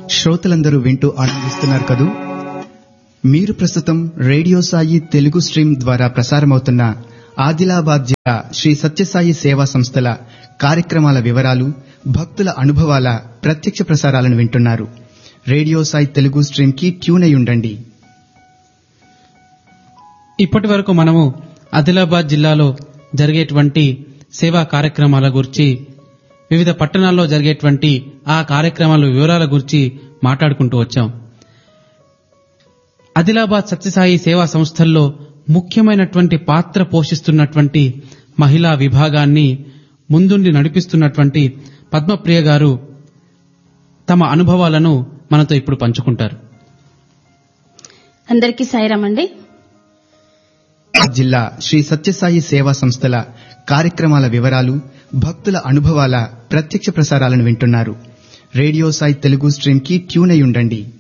శ్రోతలందరూ వింటూ ఆనందిస్తున్నారు కదూ మీరు ప్రస్తుతం రేడియో సాయి తెలుగు స్ట్రీమ్ ద్వారా ప్రసారమవుతున్న ఆదిలాబాద్ జిల్లా శ్రీ సత్యసాయి సేవా సంస్థల కార్యక్రమాల వివరాలు భక్తుల అనుభవాల ప్రత్యక్ష ప్రసారాలను వింటున్నారు రేడియో సాయి తెలుగు స్ట్రీమ్ కి ట్యూన్ అయి ఉండండి ఇప్పటి వరకు మనము ఆదిలాబాద్ జిల్లాలో జరిగేటువంటి సేవా కార్యక్రమాల గురించి వివిధ పట్టణాల్లో జరిగేటువంటి ఆ కార్యక్రమాల వివరాల గురించి మాట్లాడుకుంటూ వచ్చాం ఆదిలాబాద్ సత్యసాయి సేవా సంస్థల్లో ముఖ్యమైనటువంటి పాత్ర పోషిస్తున్నటువంటి మహిళా విభాగాన్ని ముందుండి నడిపిస్తున్నటువంటి పద్మప్రియ గారు తమ అనుభవాలను మనతో ఇప్పుడు పంచుకుంటారు అందరికీ సాయిరామ్ అండి జిల్లా శ్రీ సత్యసాయి సేవా సంస్థల కార్యక్రమాల వివరాలు భక్తుల అనుభవాల ప్రత్యక్ష ప్రసారాలను వింటున్నారు రేడియో సాయి తెలుగు స్ట్రీమ్ కి ట్యూన్ అయి ఉండండి